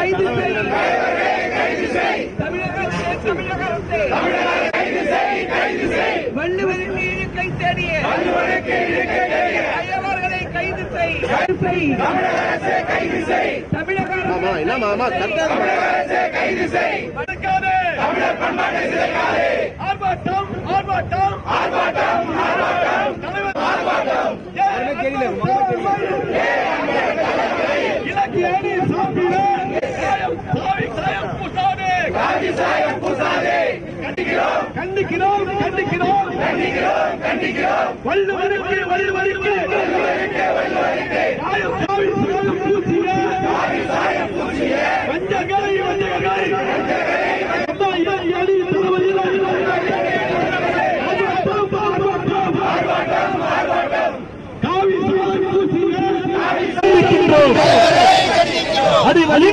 கைது செய் தமிழக அரசே, தமிழக அரசே. வள்ளுவரின் இழுக்கை தேடிய அயவர்களை கைது செய் கைது செய் தமிழக அரசே, என்ன மாமா கரெக்டா மறக்காதே. ஆர்ப்பாட்டம் ஆர்ப்பாட்டம் இலக்கிய அணி சாப்பிட சாயம் சாவி சாயம் பூசாதே கண்டிக்கிறோம் கண்டிக்கிறோம் வள்ளுவருக்கு வள்ளுவருக்கு சாயம் சாயம் பூசிய வஞ்சகரை வஞ்சகரை அம்மா இலக்கிய அணி தளபதிகள் காவி சாயம் பூசிய அடி வழி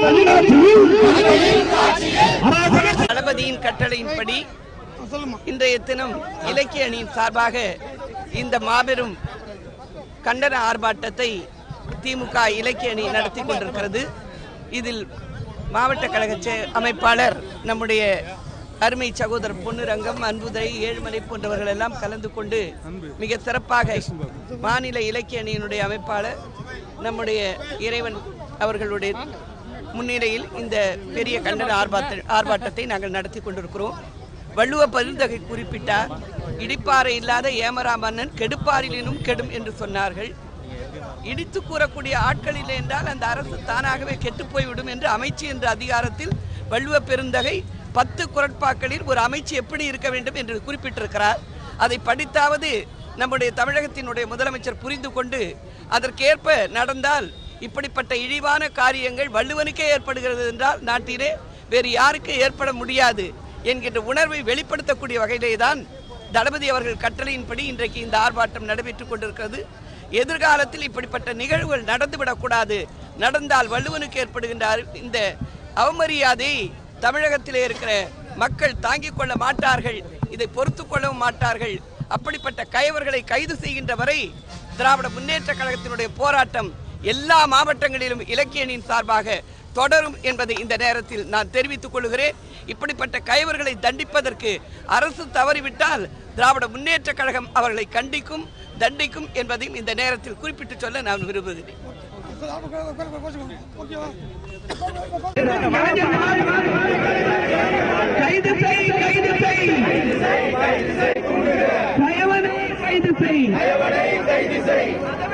தளபதியின் கட்டளையின்படி இன்றைய தினம் இலக்கிய அணியின் சார்பாக இந்த மாபெரும் கண்டன ஆர்ப்பாட்டத்தை திமுக இலக்கிய அணி நடத்தி கொண்டிருக்கிறது இதில் மாவட்ட கழக செ- அமைப்பாளர் நம்முடைய அருமை சகோதரர் பொன்னுரங்கம் அன்புதை ஏழுமலை போன்றவர்கள் எல்லாம் கலந்து கொண்டு மிக சிறப்பாக மாநில இலக்கிய அணியினுடைய அமைப்பாளர் நம்முடைய இறைவன் அவர்களுடைய முன்னிலையில் இந்த பெரிய கண்டன ஆர்ப்பாட்ட ஆர்ப்பாட்டத்தை நாங்கள் நடத்தி கொண்டிருக்கிறோம் வள்ளுவ பரிந்தகை குறிப்பிட்டார் இடிப்பாறை இல்லாத ஏமரா மன்னன் கெடுப்பாரிலினும் கெடும் என்று சொன்னார்கள் இடித்து கூறக்கூடிய ஆட்கள் இல்லை என்றால் அந்த அரசு தானாகவே கெட்டுப் போய்விடும் என்று அமைச்சு என்ற அதிகாரத்தில் வள்ளுவ பெருந்தகை பத்து குரட்பாக்களில் ஒரு அமைச்சு எப்படி இருக்க வேண்டும் என்று குறிப்பிட்டிருக்கிறார் அதை படித்தாவது நம்முடைய தமிழகத்தினுடைய முதலமைச்சர் புரிந்து கொண்டு அதற்கேற்ப நடந்தால் இப்படிப்பட்ட இழிவான காரியங்கள் வள்ளுவனுக்கே ஏற்படுகிறது என்றால் நாட்டிலே வேறு யாருக்கு ஏற்பட முடியாது என்கின்ற உணர்வை வெளிப்படுத்தக்கூடிய வகையிலே தான் தளபதி அவர்கள் கட்டளையின்படி இன்றைக்கு இந்த ஆர்ப்பாட்டம் நடைபெற்றுக் கொண்டிருக்கிறது எதிர்காலத்தில் இப்படிப்பட்ட நிகழ்வுகள் நடந்துவிடக்கூடாது நடந்தால் வள்ளுவனுக்கு ஏற்படுகின்ற அறி- இந்த அவமரியாதை தமிழகத்திலே இருக்கிற மக்கள் தாங்கிக் கொள்ள மாட்டார்கள் இதை பொறுத்து கொள்ளவும் மாட்டார்கள் அப்படிப்பட்ட கயவர்களை கைது செய்கின்ற வரை திராவிட முன்னேற்ற கழகத்தினுடைய போராட்டம் எல்லா மாவட்டங்களிலும் இலக்கியனின் சார்பாக தொடரும் என்பதை இந்த நேரத்தில் நான் தெரிவித்துக் கொள்கிறேன் இப்படிப்பட்ட கயவர்களை தண்டிப்பதற்கு அரசு தவறிவிட்டால் திராவிட முன்னேற்ற கழகம் அவர்களை கண்டிக்கும் தண்டிக்கும் என்பதையும் இந்த நேரத்தில் குறிப்பிட்டு சொல்ல நான் விரும்புகிறேன் கைது செய் கைது செய் கயவனை கைது செய்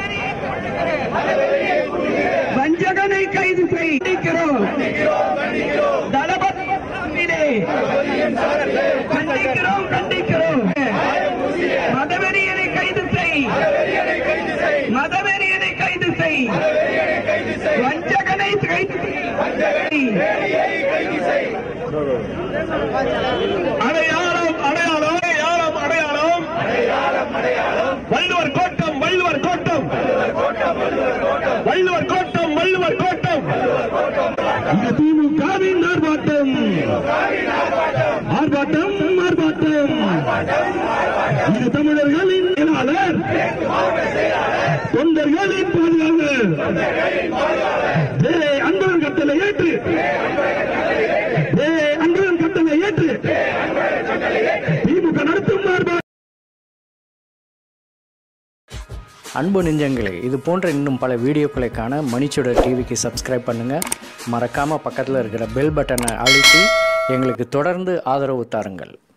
வஞ்சகனை கைது செய் கண்டிக்கிறோம் தளபதி சார்பிலே கண்டிக்கிறோம் கண்டிக்கிறோம் மதவெறியனை கைது செய் மதவெறியனை கைது செய் வஞ்சகனை கைது செய் அடையாளம் அடையாளம் அடையாளம் அடையாளம் வள்ளுவர் கோட்டம் வள்ளுவர் கோட்டம் வள்ளுவர் கோட்டம் வள்ளுவர் கோட்டம் இந்த திமுகவின் ஆர்ப்பாட்டம் ஆர்ப்பாட்டம் ஆர்ப்பாட்டம் இது தமிழர்களின் செயலாளர் தொண்டர்களின் பாதுகாவலர் ஏ அன்பன் கட்டளை ஏற்று ஏ அன்பன் கட்டளை ஏற்று திமுக நடத்தும் ஆர்ப்பாட்டம் அன்பு நெஞ்சங்களே இது போன்ற இன்னும் பல வீடியோக்களை காண மணிச்சுடர் டிவிக்கு சப்ஸ்கிரைப் பண்ணுங்கள் மறக்காமல் பக்கத்தில் இருக்கிற பெல் பட்டனை அழுத்தி எங்களுக்கு தொடர்ந்து ஆதரவு தாருங்கள்